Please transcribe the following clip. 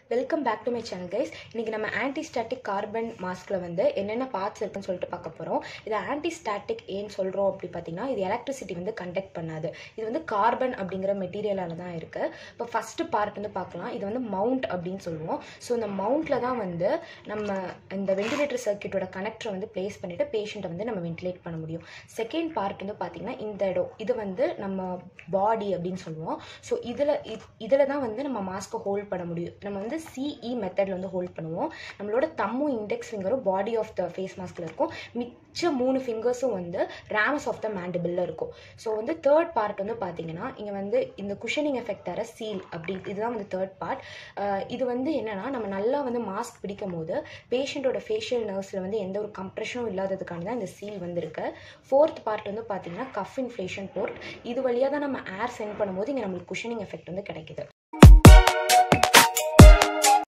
welcome back to my channel guys இன்றைக்கி நம்ம ஆன்டிஸ்டாட்டிக் carbon மாஸ்கில் வந்து என்னென்ன பார்ட்ஸ் இருக்குன்னு சொல்லிட்டு பார்க்க போகிறோம் இது ஆன்டிஸ்டாட்டிக் ஏன்னு சொல்கிறோம் அப்படி பார்த்தீங்கன்னா இது எலக்ட்ரிசிட்டி வந்து கண்டக்ட் பண்ணாது இது வந்து கார்பன் அப்படிங்கிற மெட்டீரியலால் தான் இருக்குது இப்போ ஃபஸ்ட்டு பார்ட் வந்து பார்க்கலாம் இது வந்து மவுண்ட் அப்படின்னு சொல்லுவோம் ஸோ இந்த மவுண்ட்டில் தான் வந்து நம்ம இந்த வெண்டிலேட்டர் சர்க்கியூட்டோட கனெக்டரை வந்து ப்ளேஸ் பண்ணிவிட்டு பேஷண்ட்டை வந்து நம்ம வென்டிலேட் பண்ண முடியும் செகண்ட் பார்ட் வந்து பார்த்திங்கன்னா இந்த இடம் இது வந்து நம்ம பாடி அப்படின்னு சொல்லுவோம் ஸோ இதில் இதில் தான் வந்து நம்ம மாஸ்க்கை ஹோல்ட் பண்ண முடியும் நம்ம வந்து சிஇ மெத்தடில் வந்து ஹோல்ட் பண்ணுவோம் நம்மளோட தம்மும் index finger body of the face மாஸ்கில் இருக்கும் மிச்ச மூணு ஃபிங்கர்ஸும் வந்து ரேமஸ் ஆஃப் த மேண்டபிளில் இருக்கும் ஸோ வந்து தேர்ட் பார்ட் வந்து பார்த்தீங்கன்னா இங்கே வந்து இந்த குஷனிங் எஃபெக்ட் தர சீல் அப்படி இதுதான் வந்து தேர்ட் பார்ட் இது வந்து என்னென்னா நம்ம நல்லா வந்து மாஸ்க் பிடிக்கும் போது பேஷண்ட்டோட ஃபேஷியல் நர்வ்ஸில் வந்து எந்த ஒரு கம்ப்ரெஷனும் இல்லாததுக்காண்டி தான் இந்த சீல் வந்திருக்கு ஃபோர்த் பார்ட் வந்து பார்த்தீங்கன்னா கஃப் இன்ஃப்ளேஷன் போர்ட் இது வழியாக தான் நம்ம ஏர் சென்ட் பண்ணும்போது இங்கே நம்மளுக்கு குஷனிங் எஃபெக்ட் வந்து கிடைக்குது